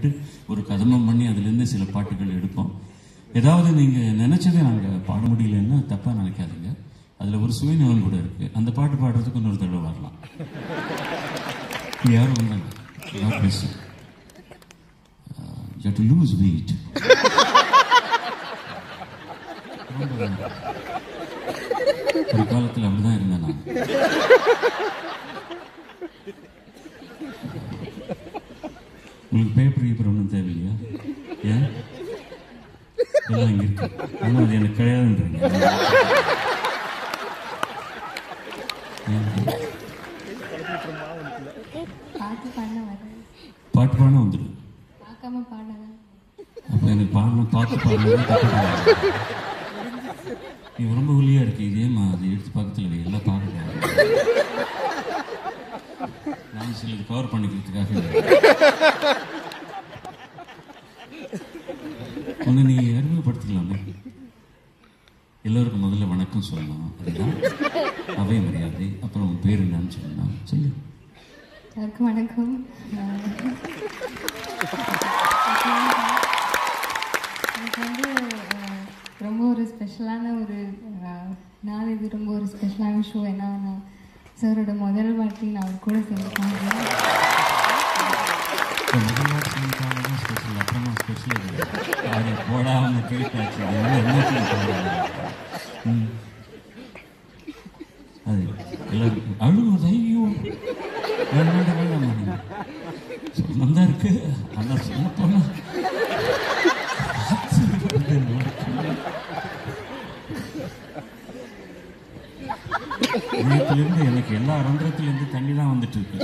கேட்டு ஒரு கதமம் பண்ணி அதுலேருந்து சில பாட்டுகள் எடுப்போம் ஏதாவது நீங்கள் நினச்சதை நாங்கள் பாட முடியலன்னா தப்பாக நினைக்காதீங்க அதில் ஒரு சுயநலம் கூட இருக்குது அந்த பாட்டு பாடுறதுக்கு இன்னொரு தடவை வரலாம் யாரும் வந்தாங்க God bless you. Uh, you have to lose weight. ஒரு காலத்தில் அப்படிதான் இருந்தேன் நான் உங்களுக்கு பேப்பர் கீப்பர் ஒன்றும் தேவையில்லையா ஏன் எல்லாம் இங்க இருக்கு ஆனால் அது எனக்கு கிடையாதுன்றீங்க ஏன்? பாட்டு பாட வரேன் பாட்டு பாடம் வந்துடும் பார்க்காம பாடலாம் அப்போ எனக்கு பாடணும் பார்த்து பாடணும் தப்பு பாடணும் நீ ரொம்ப ஒல்லியா இருக்கு இதேமா அதை எடுத்து பக்கத்தில் வை எல்லாம் பார்க்க நான் சிலது கவர் பண்ணிக்கிறதுக்காக உன்னை நீ அறிமுகப்படுத்திக்கலாமே எல்லோருக்கும் முதல்ல வணக்கம் சொல்லலாம் அதுதான் அவை மரியாதை அப்புறம் உன் பேர் என்னன்னு சொல்லலாம் சொல்லு எல்லாருக்கும் வணக்கம் எனக்கு வந்து அஹ், ரொம்ப ஒரு ஸ்பெஷலான ஒரு அஹ், நாள் இது ரொம்ப ஒரு ஸ்பெஷலான ஷோ ஏன்னா நான் சாரோட முதல் வாட்டி நான் அவர் கூட சேர்ந்து பாடுறேன் இப்போ முதல்ல சினிமாவில் தான் ஸ்பெஷல் அப்புறமா ஸ்பெஷல் அது போடாம கேட்டாச்சு அது என்ன என்ன சொல்றாங்க? ம். அது எல்லாரும் அழுகுது ஐயோ வேண்டாம் வேண்டாம் வேண்டாம் சொந்தம் தான் இருக்கு ஆனால் சொல்ல போனா இருந்து எனக்கு எல்லா ரந்திரத்திலிருந்து தண்ணி தான் வந்துட்டு இருக்கு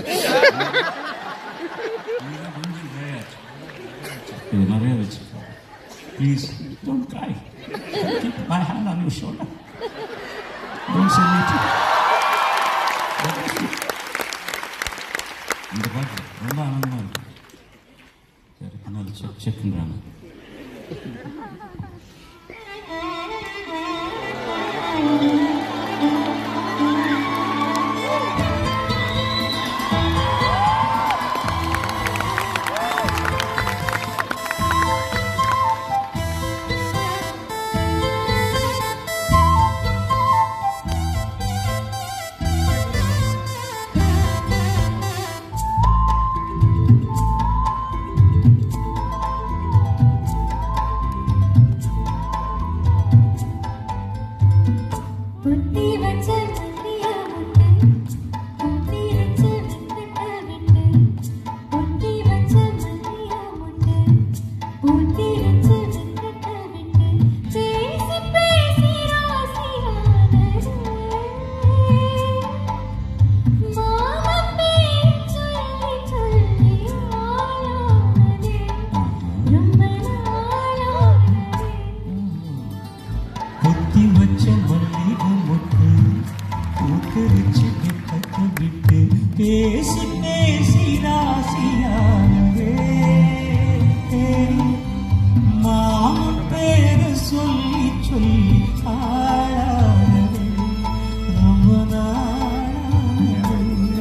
இதுதான் கொஞ்சம் dry ஆச்சு. இது நிறைய வச்சிருக்கேன் please don't cry keep my hand on your shoulder don't say me இந்த பாட்டு ரொம்ப ஆனந்தமா இருக்கு சரி பின்னால் செக் செக்ன்றாங்க புத்தி வச்ச மல்லியா முட்டை புத்தி வச்ச வெங்கட்ட விட்டு புத்தி வச்ச மல்லியா முட்டை புத்தி வச்ச வெங்கட்ட விட்டு பேசி பேசி ராசியானது மாமா பேர் சொல்லி சொல்லி ஆளானது ரொம்ப நாளானது குத்தி வச்ச மல்லிகை மொட்டு பூக்கரிச்சு விட்டு விட்டு பேசி பேசி ராசியானவே மாமன் பேரு சொல்லி சொல்லி ஆளானவே ரொம்ப நாளானவே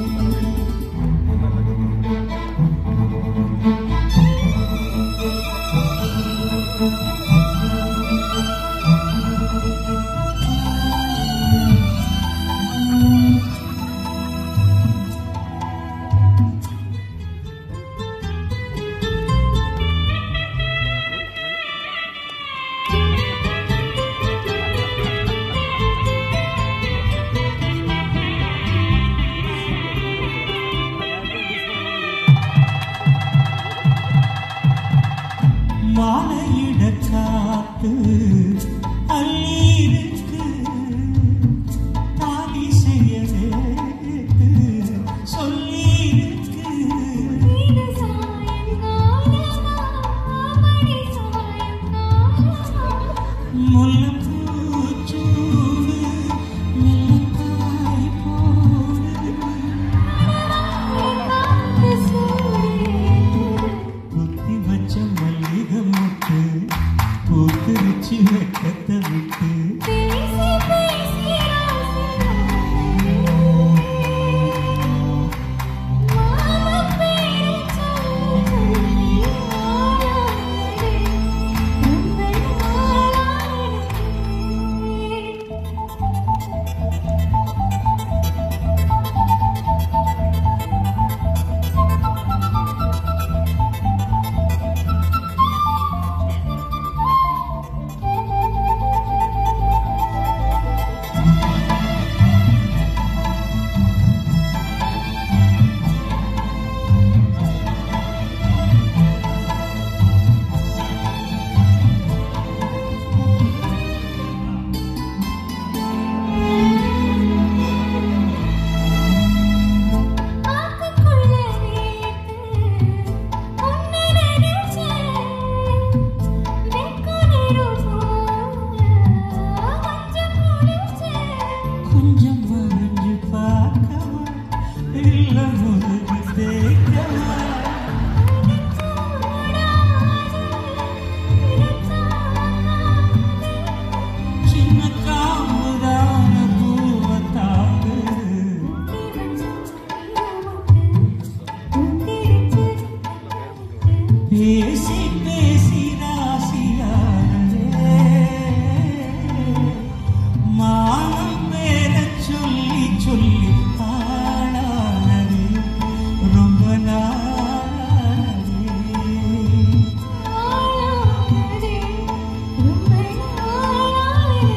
மாலையிட காத்து அள்ளீருக்கு தாதி செய்ய நேத்து சொல்லியிருக்கு இது சாயங்காலமா மணி சாயங்காலமா முல்லைப்பூச்சூடு மெல்லக்காய் போடு காத்து சூரியன் குத்தி வச்ச மல்லிகை முட்டு பூத்திருச்சு பேசி பேசி ராசியானதே மானம் பேர சொல்லி சொல்லி ஆளானது ரொம்ப நாளானது ஆளானதே, ரொம்ப நாளானதே.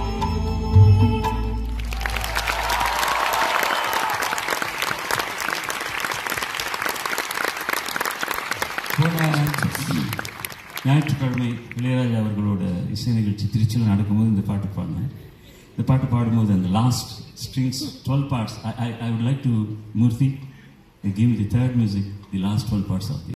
போன ஞாயிற்றுக்கிழமை இளையராஜா அவர்களோட இசை நிகழ்ச்சி திருச்சியில் நடக்கும்போது இந்த பாட்டு பாடினேன் இந்த பாட்டு பாடும்போது அந்த last strings twelve parts I I would like to Murthy give the third music the last twelve parts of the